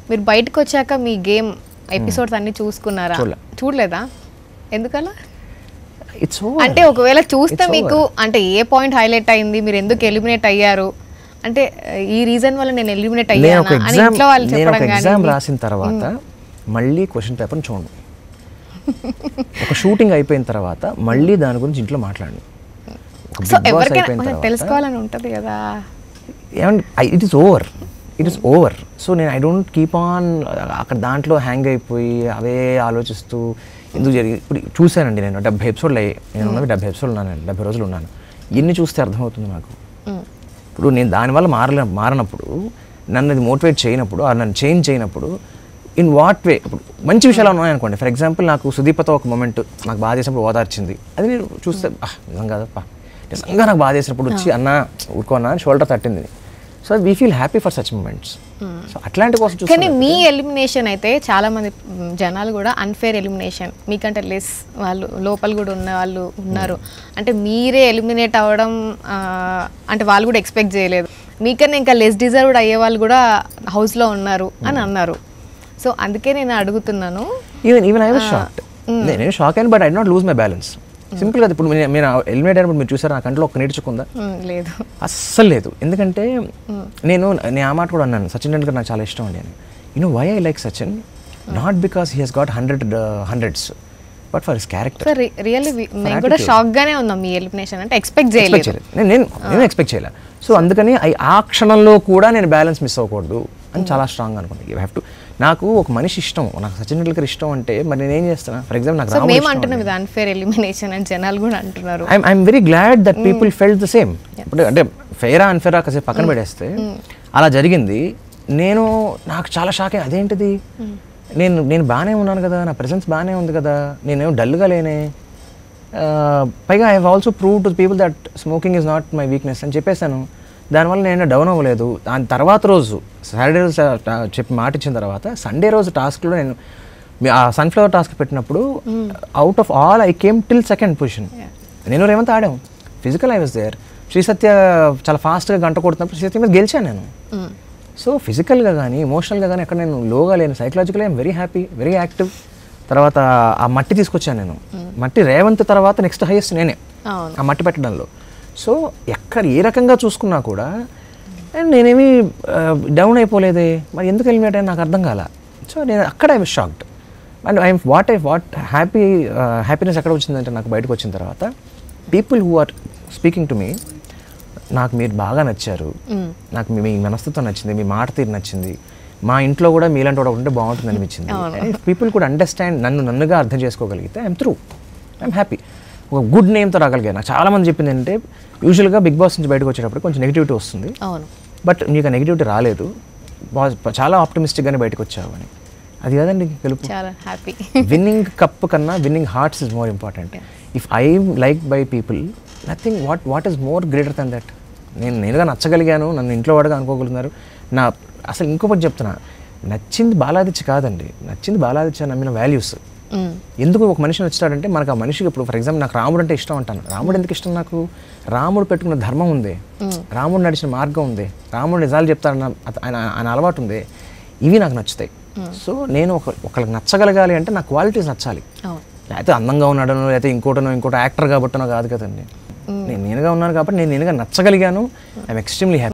మీరు బయటకు వచ్చాక మీ గేమ్ ఎపిసోడ్స్ అన్ని చూసుకున్నారా చూడలే. చూడలేదా ఎందుకలా ఇట్స్ అంటే ఒకవేళ చూస్తే It's మీకు అంటే ఏ పాయింట్ హైలైట్ అయింది మీరు ఎందుకు ఎలిమినేట్ అయ్యారు అంటే ఈ రీజన్ వల్ల నేను ఎలిమినేట్ నేను అయ్యాను ఒక అని ఎగ్జామ్ ఇంట్లో వాళ్ళు నేను ఒక చెప్పడం ఎగ్జామ్ కానీ రాసిన తర్వాత మళ్ళీ క్వశ్చన్ పేపర్ని చూడండి ఒక షూటింగ్ అయిపోయిన తర్వాత మళ్ళీ దాని గురించి ఇంట్లో మాట్లాడండి ఒక సో Big Boss ఎవరికైనా అయిపోయిన కొంచెం తర్వాత తెలుసుకోవాలని ఉంటది కదా ఏమంటే it is over it is over so నేను ఐ డోంట్ కీప్ ఆన్ అక్కడ దాంట్లో హ్యాంగ్ అయిపోయి అవే ఆలోచిస్తూ ఎందుకు జరిగి ఇప్పుడు చూశానండి నేను డెబ్బై ఎపిసోడ్లు అయ్యాయి నేను ఉన్నది డెబ్బై ఎపిసోడ్లు ఉన్నాను డెబ్బై రోజులు ఉన్నాను ఎన్ని చూస్తే అర్థమవుతుంది నాకు ఇప్పుడు నేను దానివల్ల మారలే మారినప్పుడు నన్ను అది మోటివేట్ చేయనప్పుడు ఆ నన్ను చేంజ్ చేయనప్పుడు ఇన్ వాట్ వే ఇప్పుడు మంచి విషయాలు ఉన్నాయనుకోండి ఫర్ ఎగ్జాంపుల్ నాకు సుదీపతో ఒక మూమెంట్ నాకు బాధ చేసినప్పుడు ఓదార్చింది అది నేను చూస్తే "ఆహ్, నిజం కాదప్పా నిజంగా నాకు బాధ చేసినప్పుడు వచ్చి అన్న ఊరుకో అన్న షోల్డర్ తట్టింది so we feel happy for such moments so అట్లాంటి కోసం కానీ చూస్తే మీ ఎలిమినేషన్ అయితే చాలా మంది మ్, జనాలు కూడా అన్ఫేర్ ఎలిమినేషన్ మీకంటే లెస్ వాళ్ళు లోపల కూడా ఉన్న వాళ్ళు ఉన్నారు అంటే మీరే ఎలిమినేట్ అవ్వడం ఆ, అంటే వాళ్ళు కూడా ఎక్స్పెక్ట్ చేయలేదు మీకన్నా ఇంకా లెస్ డిజర్వ్డ్ అయ్యే వాళ్ళు కూడా హౌస్లో ఉన్నారు అని అన్నారు సో అందుకే నేను అడుగుతున్నాను even even I was shocked నేను షాక్ అయిన but I not lose my balance simple గా ఇప్పుడు నేను- నేను ఎలిమినేట్ అయినప్పుడు మీరు చూసారా నా కంట్లో ఒక నేర్చుకుందా మ్, లేదు అస్సలు లేదు ఎందుకంటే నేను నేను ఆ మాట కూడా అన్నాను సచిన్ టెండూల్కర్ నాకు చాలా ఇష్టం అండి అని you know why I like Sachin not because he he's got hundred hundreds but for his character sir really మేము కూడా షాక్ గానే ఉన్నాం మీ ఎలిమినేషన్ అంటే ఎక్స్పెక్ట్ చేయలేదు నేను నేను నేను ఎక్స్పెక్ట్ చేయలే సో అందుకని ఐ- ఆ క్షణంలో కూడా నేను బ్యాలెన్స్ మిస్ అవ్వకూడదు అని చాలా స్ట్రాంగ్ అనుకుంటా యూ హ్యావ్ టు నాకు ఒక మనిషి ఇష్టం నాకు సచిన్ టెండూల్కర్ ఇష్టం అంటే మరి నేను ఏం చేస్తాను ఫర్ ఎగ్జాంపుల్ నాకు సో రాముడు మేము ఇష్టం అంటున్నాం ఇది అన్ఫేర్ ఎలిమినేషన్ అని జనాలు కూడా అంటున్నారు I'm I'm very glad that people felt the same ఇప్పుడు అంటే ఫెయిరా అన్ఫెయిరా కాసేపు పక్కన పెడేస్తే అలా జరిగింది నేను నాకు చాలా షాక్ అయ్యి అదేంటిది నేను నేను బాగానే ఉన్నాను కదా నా ప్రెసెన్స్ బాగానే ఉంది కదా నేనేం డల్గా లేనే ఆ, పైగా I have also prove to people that smoking is not my weakness అని చెప్పేశాను దానివల్ల నేను డౌన్ అవ్వలేదు దాని తర్వాత రోజు సాటర్డే రోజు టా- చెప్పి మాట ఇచ్చిన తర్వాత సండే రోజు టాస్క్లో నేను మీ- ఆ సన్ఫ్లవర్ టాస్క్ పెట్టినప్పుడు out of all I came till second position నేను రేవంత్ ఆడాం physical I was there Sri Satya చాలా ఫాస్ట్గా గంట కొడుతున్నప్పుడు శ్రీ సత్య మీద గెలిచాను నేను మ్. సో ఫిజికల్గా కానీ ఎమోషనల్గా కానీ అక్కడ నేను లోగా లేను psychological I'm very happy very active తర్వాత ఆ మట్టి తీసుకొచ్చాను నేను మట్టి రేవంత్ తర్వాత నెక్స్ట్ హైయెస్ట్ నేనే అవును ఆ మట్టి పెట్టడంలో సో ఎక్కడ ఏ రకంగా చూసుకున్నా కూడా అండ్ నేనేమి డౌన్ అయిపోలేదే మరి ఎందుకు ఎలిమినేట్ అయ్యాను నాకు అర్థం కాల సో నేను అక్కడ I shocked and I what I what happy happiness ఎక్కడ వచ్చిందంటే నాకు బయటకు వచ్చిన తర్వాత people who are speaking to me నాకు మీరు బాగా నచ్చారు నాకు మీ మీ మనస్తత్వం నచ్చింది మీ మాట తీరు నచ్చింది మా ఇంట్లో కూడా మీలాంటి వాడు ఉంటే బాగుంటుంది అనిపించింది పీపుల్ కూడా అండర్స్టాండ్ నన్ను నన్నుగా అర్థం చేసుకోగలిగితే ఐఎమ్ త్రూ ఐఎమ్ హ్యాపీ ఒక గుడ్ నేమ్తో రాగలిగాను నాకు చాలా మంది చెప్పింది ఏంటంటే యూజువల్గా బిగ్ బాస్ నుంచి బయటకు వచ్చేటప్పుడు కొంచెం నెగిటివిటీ వస్తుంది అవును బట్ నీకు ఆ నెగిటివిటీ రాలేదు బాస్ చాలా ఆప్టమిస్టిక్గానే బయటకు వచ్చావు అని అది కాదండి గెలుపు చాలా హ్యాపీ విన్నింగ్ కప్ కన్నా winning hearts is more important if I like by people nothing what what is more greater than that నేను నేనుగా నచ్చగలిగాను నన్ను ఇంట్లో వాడుగా అనుకోగలుగుతున్నారు నా అసలు ఇంకొకటి చెప్తున్నా నచ్చింది బాలాదిత్య కాదండి నచ్చింది బాలాదిత్య నమ్మిన వాల్యూస్ ఎందుకు ఒక మనిషి నచ్చుతాడంటే మనకు ఆ మనిషికి ఇప్పుడు ఫర్ ఎగ్జాంపుల్ నాకు రాముడు అంటే ఇష్టం అంటాను రాముడు ఎందుకు ఇష్టం నాకు రాముడు పెట్టుకున్న ధర్మం ఉంది రాముడు నడిచిన మార్గం ఉంది రాముడు నిజాలు చెప్తాడన్న అత- ఆయన ఆయన అలవాటు ఉంది ఇవి నాకు నచ్చుతాయి సో నేను ఒక ఒకరికి నచ్చగలగాలి అంటే నా క్వాలిటీస్ నచ్చాలి అవును లేకపోతే అందంగా ఉన్నాడనో లేకపోతే ఇంకోటనో ఇంకోటి యాక్టర్ కాబట్టనో కాదు కదండి నేను నేనుగా ఉన్నాను కాబట్టి నేను నేనుగా నచ్చగలిగాను ఐఎమ్ ఎక్స్ట్రీమ్లీ హ్యాపీ